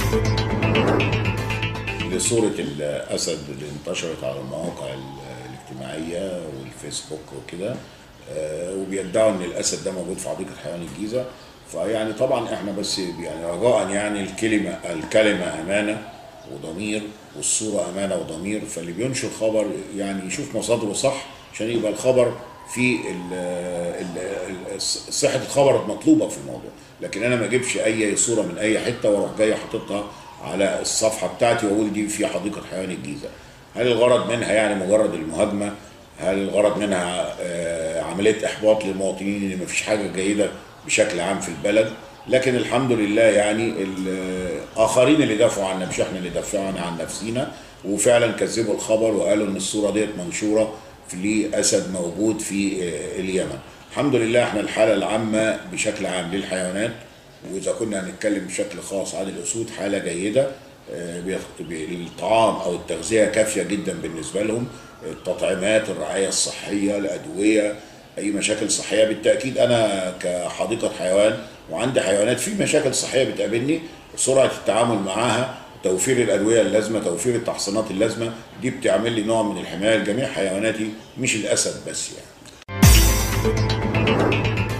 لصورة الأسد اللي انتشرت على المواقع ال- الاجتماعية والفيسبوك وكده آه، وبيدعوا إن الأسد ده موجود في حديقة حيوان الجيزة فيعني طبعا احنا بس يعني رجاء يعني الكلمة الكلمة أمانة وضمير والصورة أمانة وضمير فاللي بينشر خبر يعني يشوف مصادره صح عشان يبقى الخبر في ال- ال- ال- صحة الخبر مطلوبة في الموضوع لكن أنا ما أجيبش أي صورة من أي حتة وأروح جاي حاططها على الصفحة بتاعتي وأقول دي في حديقة حيوان الجيزة هل الغرض منها يعني مجرد المهاجمة هل الغرض منها آه، عملية إحباط للمواطنين إن مفيش حاجة جيدة بشكل عام في البلد لكن الحمد لله يعني الآخرين اللي دافعوا عنا مش احنا اللي دافعنا عن نفسينا وفعلا كذبوا الخبر وقالوا إن الصورة ديت منشورة في لأسد موجود في آه، اليمن الحمد لله احنا الحالة العامة بشكل عام للحيوانات وإذا كنا هنتكلم بشكل خاص عن الأسود حالة جيدة آه، بيخ- بي- الطعام أو التغذية كافية جدا بالنسبة لهم التطعيمات الرعاية الصحية الأدوية أي مشاكل صحية بالتأكيد أنا كحديقة حيوان وعندي حيوانات في مشاكل صحية بتقابلني سرعة التعامل معاها توفير الأدوية اللازمة توفير التحصينات اللازمة دي بتعمل لي نوع من الحماية لجميع حيواناتي مش الأسد بس يعني